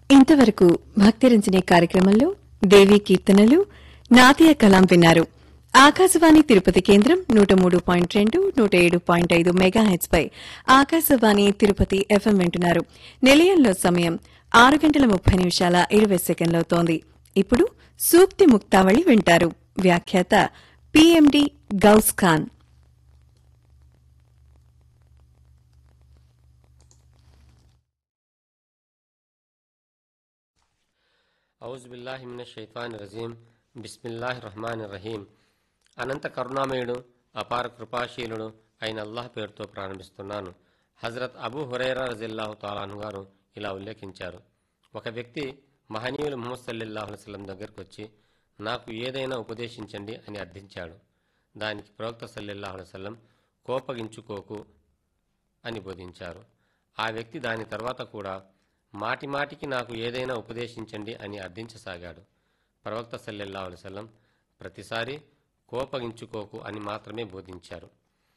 ఇంతవరకు భక్తిరంజనే కార్యక్రమంలో దేవీ కీర్తనలు నాట్య కలాం విన్నారు ఆకాశవాణి తిరుపతి కేంద్రం నూట మూడు పాయింట్ రెండు నూట ఏడు పాయింట్ ఐదు మెగాహెట్స్ పై ఆకాశవాణి తిరుపతి ఎఫ్ఎం వింటున్నారు నిలయంలో సమయం ఆరు గంటల ముప్పై నిమిషాల ఇరవై సెకండ్లవుతోంది ఇప్పుడు సూక్తి ముక్తావళి వింటారు వ్యాఖ్యాత పీఎండి గౌస్ ఖాన్ ఔజుబిల్లాహిమిన షైతాన్ రజీం బిస్మిల్లాహ్ రహమాన్ రహీం అనంత కరుణామయుడు అపార కృపాశీలుడు అయిన అల్లాహ్ పేరుతో ప్రారంభిస్తున్నాను హజరత్ అబూ హురైరా రజిల్లాహు తాలాను గారు ఇలా ఉల్లేఖించారు ఒక వ్యక్తి మహనీయులు ముహమ్మద్ సల్లల్లాహు వసల్లం దగ్గరకు వచ్చి నాకు ఏదైనా ఉపదేశించండి అని అర్థించాడు దానికి ప్రవక్త సల్లల్లాహు వసల్లం కోపగించుకోకు అని బోధించారు ఆ వ్యక్తి దాని తర్వాత కూడా మాటి మాటికి నాకు ఏదైనా ఉపదేశించండి అని అర్థించసాగాడు ప్రవక్త సల్లెల్లా అలైవల్లం ప్రతిసారి కోపగించుకోకు అని మాత్రమే బోధించారు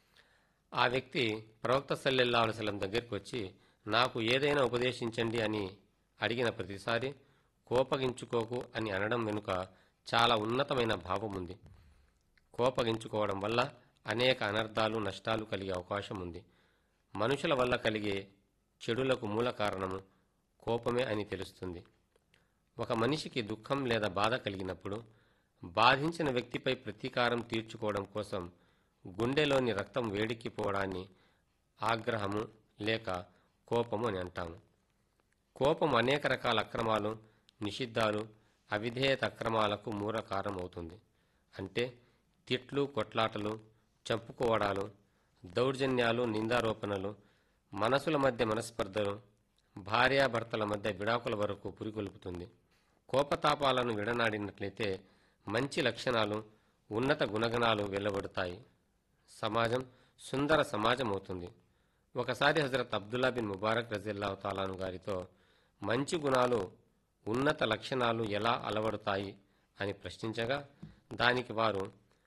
ఆ వ్యక్తి ప్రవక్త సల్లెల్లా అలైవల్లం దగ్గరికి వచ్చి నాకు ఏదైనా ఉపదేశించండి అని అడిగిన ప్రతిసారి కోపగించుకోకు అని అనడం వెనుక చాలా ఉన్నతమైన భావం ఉంది కోపగించుకోవడం వల్ల అనేక అనర్థాలు నష్టాలు కలిగే అవకాశం ఉంది మనుషుల వల్ల కలిగే చెడులకు మూల కారణము కోపమే అని తెలుస్తుంది ఒక మనిషికి దుఃఖం లేదా బాధ కలిగినప్పుడు బాధించిన వ్యక్తిపై ప్రతీకారం తీర్చుకోవడం కోసం గుండెలోని రక్తం వేడిక్కిపోవడాన్ని ఆగ్రహము లేక కోపము అని అంటాము కోపం అనేక రకాల అక్రమాలు నిషిద్ధాలు అవిధేయత అక్రమాలకు మూల కారణం అవుతుంది అంటే తిట్లు కొట్లాటలు చంపుకోవడాలు దౌర్జన్యాలు నిందారోపణలు మనసుల మధ్య మనస్పర్ధలు భార్యాభర్తల మధ్య విడాకుల వరకు పురికొల్పుతుంది కోపతాపాలను విడనాడినట్లయితే మంచి లక్షణాలు ఉన్నత గుణగణాలు వెల్లబడతాయి సమాజం సుందర సమాజం అవుతుంది ఒకసారి హజరత్ అబ్దుల్లా బిన్ ముబారక్ రజిల్లాహు తాలాను గారితో మంచి గుణాలు ఉన్నత లక్షణాలు ఎలా అలవడతాయి అని ప్రశ్నించగా దానికి వారు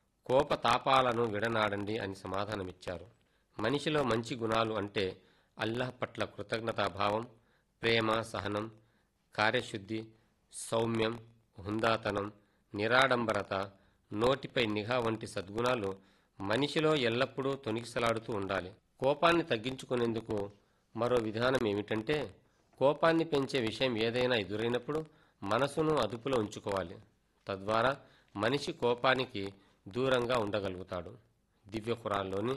కోపతాపాలను విడనాడండి అని సమాధానమిచ్చారు మనిషిలో మంచి గుణాలు అంటే అల్లాహ్ పట్ల కృతజ్ఞతాభావం ప్రేమ సహనం కార్యశుద్ధి సౌమ్యం హుందాతనం నిరాడంబరత నోటిపై నిఘా వంటి సద్గుణాలు మనిషిలో ఎల్లప్పుడూ తొణికిసలాడుతూ ఉండాలి కోపాన్ని తగ్గించుకునేందుకు మరో విధానం ఏమిటంటే కోపాన్ని పెంచే విషయం ఏదైనా ఎదురైనప్పుడు మనసును అదుపులో ఉంచుకోవాలి తద్వారా మనిషి కోపానికి దూరంగా ఉండగలుగుతాడు దివ్య ఖురాన్లోని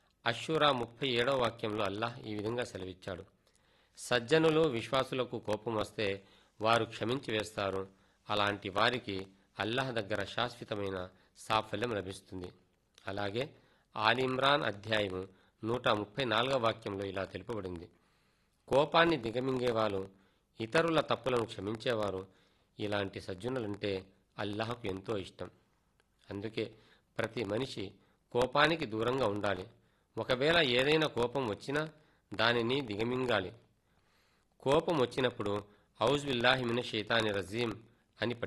అషూరా ముప్పై ఏడవ వాక్యంలో అల్లాహ్ ఈ విధంగా సెలవిచ్చాడు సజ్జనులు విశ్వాసులకు కోపం వస్తే వారు క్షమించి వేస్తారు అలాంటి వారికి అల్లాహ్ దగ్గర శాశ్వతమైన సాఫల్యం లభిస్తుంది అలాగే ఆలిమ్రాన్ అధ్యాయము నూట ముప్పై నాలుగవ వాక్యంలో ఇలా తెలుపబడింది కోపాన్ని దిగమింగేవారు ఇతరుల తప్పులను క్షమించేవారు ఇలాంటి సజ్జనులంటే అల్లాహకు ఎంతో ఇష్టం అందుకే ప్రతి మనిషి కోపానికి దూరంగా ఉండాలి ఒకవేళ ఏదైనా కోపం వచ్చినా దానిని దిగమింగాలి కోపం వచ్చినప్పుడు ఔజ్ బిల్లాహిమిన షైతాని రజీం అని